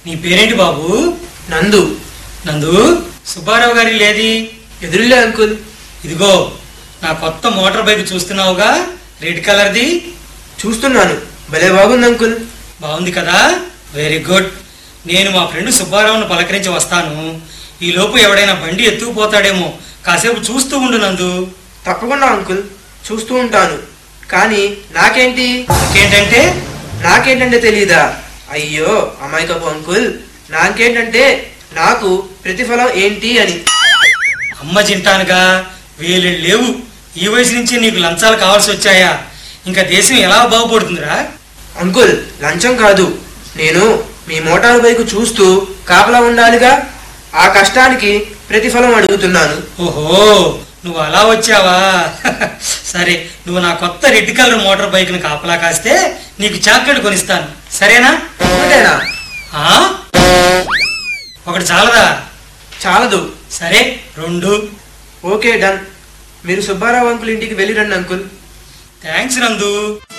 నీ పేరేంటి బాబు నందు నందు సుబ్బారావు గారి లేది ఎదురులే అంకుల్ ఇదిగో నా కొత్త మోటార్ బైక్ చూస్తున్నావుగా రెడ్ కలర్ది చూస్తున్నాను భలే బాగుంది అంకుల్ బాగుంది కదా వెరీ గుడ్ నేను మా ఫ్రెండ్ సుబ్బారావును పలకరించి వస్తాను ఈ లోపు ఎవడైనా బండి ఎత్తుకుపోతాడేమో కాసేపు చూస్తూ ఉండు నందు తప్పకుండా అంకుల్ చూస్తూ ఉంటాను కానీ నాకేంటి ఇంకేంటంటే నాకేంటంటే తెలీదా అయ్యో అమాయకపు అంకుల్ నాకేంటంటే నాకు ప్రతిఫలం ఏంటి అని అమ్మ చింటానుగా వేలు లేవు ఈ వయసు నుంచి నీకు లంచాలు కావాల్సి వచ్చాయా ఇంకా దేశం ఎలా బాగుపడుతుందిరా అంకుల్ లంచం కాదు నేను మీ మోటార్ బైక్ చూస్తూ కాపలా ఉండాలిగా ఆ కష్టానికి ప్రతిఫలం అడుగుతున్నాను ఓహో నువ్వు అలా వచ్చావా సరే నువ్వు నా కొత్త రెడ్ కలర్ మోటార్ బైక్ ని కాపలా కాస్తే నీకు చాక్లెట్ కొనిస్తాను సరేనా ఒకటేనా ఆ? ఒకటి చాలదా చాలదు సరే రెండు ఓకే డన్ మీరు సుబ్బారావు అంకుల్ ఇంటికి వెళ్ళి రండి అంకుల్ థ్యాంక్స్ నందు